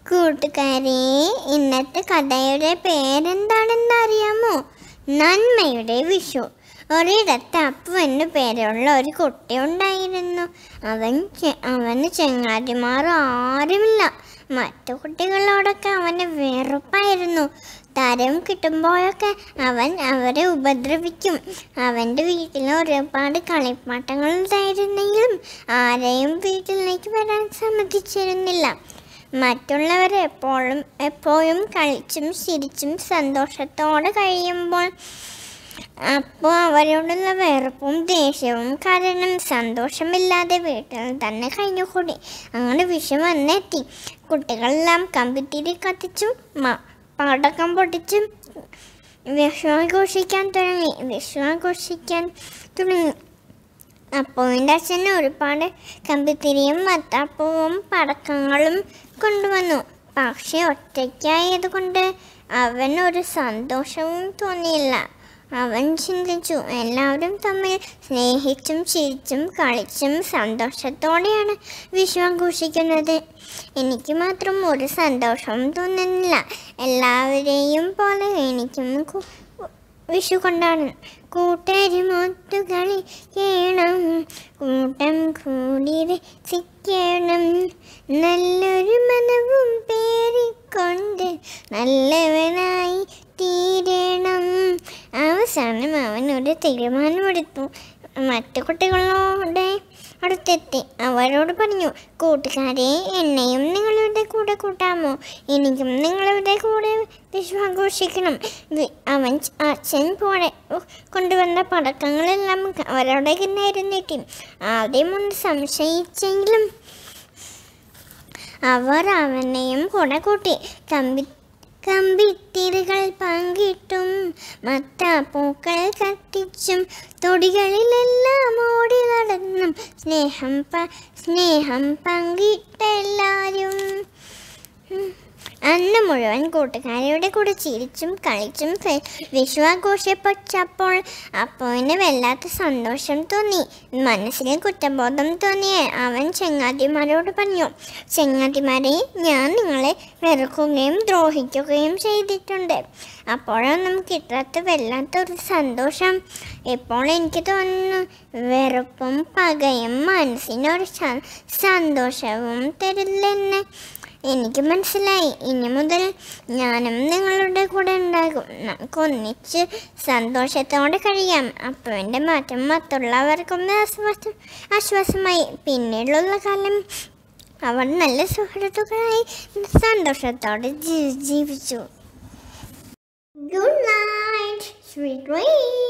കൂട്ടുകാരെ ഇന്നത്തെ കഥയുടെ പേരെന്താണെന്ന് അറിയാമോ നന്മയുടെ വിഷു ഒരിടത്ത് അപ്പു എന്നു പേരുള്ള ഒരു കുട്ടി ഉണ്ടായിരുന്നു അവൻ ചെ- അവന് ചെങ്ങാതിമാർ ആരുമില്ല മറ്റു കുട്ടികളോടൊക്കെ അവന് വെറുപ്പായിരുന്നു തരം കിട്ടുമ്പോഴൊക്കെ അവൻ അവരെ ഉപദ്രവിക്കും അവൻ്റെ വീട്ടിൽ ഒരുപാട് കളിപ്പാട്ടങ്ങൾ ഉണ്ടായിരുന്നെങ്കിലും ആരെയും വീട്ടിലേക്ക് വരാൻ സമ്മതിച്ചിരുന്നില്ല മറ്റുള്ളവർ എപ്പോഴും എപ്പോഴും കളിച്ചും ചിരിച്ചും സന്തോഷത്തോടെ കഴിയുമ്പോൾ അപ്പോൾ അവരോടുള്ള വെറുപ്പും ദേഷ്യവും കാരണം സന്തോഷമില്ലാതെ വീട്ടിൽ തന്നെ കഴിഞ്ഞുകൂടി അങ്ങനെ വിഷു വന്നെത്തി കുട്ടികളെല്ലാം കമ്പിത്തിരി കത്തിച്ചും മ- പടക്കം പൊട്ടിച്ചും വിഷു ആഘോഷിക്കാൻ തുടങ്ങി വിഷു ആഘോഷിക്കാൻ തുടങ്ങി അപ്പുവിൻ്റെ അച്ഛൻ ഒരുപാട് കമ്പിത്തിരിയും മത്താപ്പൂവും പടക്കങ്ങളും കൊണ്ടുവന്നു പക്ഷെ ഒറ്റയ്ക്കായത് കൊണ്ട് അവൻ ഒരു സന്തോഷവും തോന്നിയില്ല അവൻ ചിന്തിച്ചു എല്ലാവരും തമ്മിൽ സ്നേഹിച്ചും ചിരിച്ചും കളിച്ചും സന്തോഷത്തോടെയാണ് വിഷു ആഘോഷിക്കുന്നത് എനിക്ക് മാത്രം ഒരു സന്തോഷവും തോന്നുന്നില്ല എല്ലാവരെയും പോലെ എനിക്കും കു- വിഷു കൊണ്ടാണ് കൂട്ടരുമൊത്തു കളിക്കണം കൂട്ടം കൂടി രസിക്കണം നല്ലൊരു മനവും പേരിക്കൊണ്ട് നല്ലവനായി തീരണം അവസാനം അവൻ ഒരു തീരുമാനമെടുത്തു മറ്റു കുട്ടികളോടെ അടുത്തെത്തി അവരോട് പറഞ്ഞു കൂട്ടുകാരെ എന്നെയും നിങ്ങളുടെ കൂടെ കൂട്ടാമോ എനിക്കും നിങ്ങളുടെ കൂടെ വിഷു ആഘോഷിക്കണം വി- അവൻ ച- അച്ഛൻ പോലെ കൊണ്ടുവന്ന പടക്കങ്ങളെല്ലാം അവരുടെ കിന്നായിരുന്നിട്ടി ആദ്യം ഒന്ന് സംശയിച്ചെങ്കിലും അവർ അവനെയും കൂടെ കൂട്ടി കമ്പി കമ്പിത്തിരികൾ പങ്കിട്ടും മത്താപ്പൂക്കൾ കത്തിച്ചും തൊടികളിലെല്ലാം ഓടി നടന്നും സ്നേഹം പ സ്നേഹം പങ്കിട്ടെല്ലാരും ഉം. അന്ന് മുഴുവൻ കൂട്ടുകാരുടെ കൂടെ ചിരിച്ചും കളിച്ചും ഫെ- വിഷു ആഘോഷിച്ചപ്പോൾ അപ്പോവിന് വല്ലാത്ത സന്തോഷം തോന്നി മനസ്സിൽ കുറ്റബോധം തോന്നിയ അവൻ ചെങ്ങാതിമാരോട് പറഞ്ഞു ചെങ്ങാതിമാരെ ഞാൻ നിങ്ങളെ വെറുക്കുകയും ദ്രോഹിക്കുകയും ചെയ്തിട്ടുണ്ട് അപ്പോഴൊന്നും കിട്ടാത്ത വല്ലാത്തൊരു സന്തോഷം ഇപ്പോൾ എനിക്ക് തോന്നുന്നു വെറുപ്പും പകയും മനസ്സിനൊരു സ- സന്തോഷവും തരില്ലെന്ന് എനിക്ക് മനസ്സിലായി ഇനി മുതൽ ഞാനും നിങ്ങളുടെ കൂടെ ഉണ്ടാകും നമുക്ക് ഒന്നിച്ച് സന്തോഷത്തോടെ കഴിയാം അപ്പോൾ എൻ്റെ മാറ്റം മറ്റുള്ളവർക്കും ആശ്വാസം ആശ്വാസമായി പിന്നീടുള്ള കാലം അവർ നല്ല സുഹൃത്തുക്കളായി സന്തോഷത്തോടെ ജീ- ജീവിച്ചു ഗുഡ് നൈറ്റ് സ്വീറ്റ്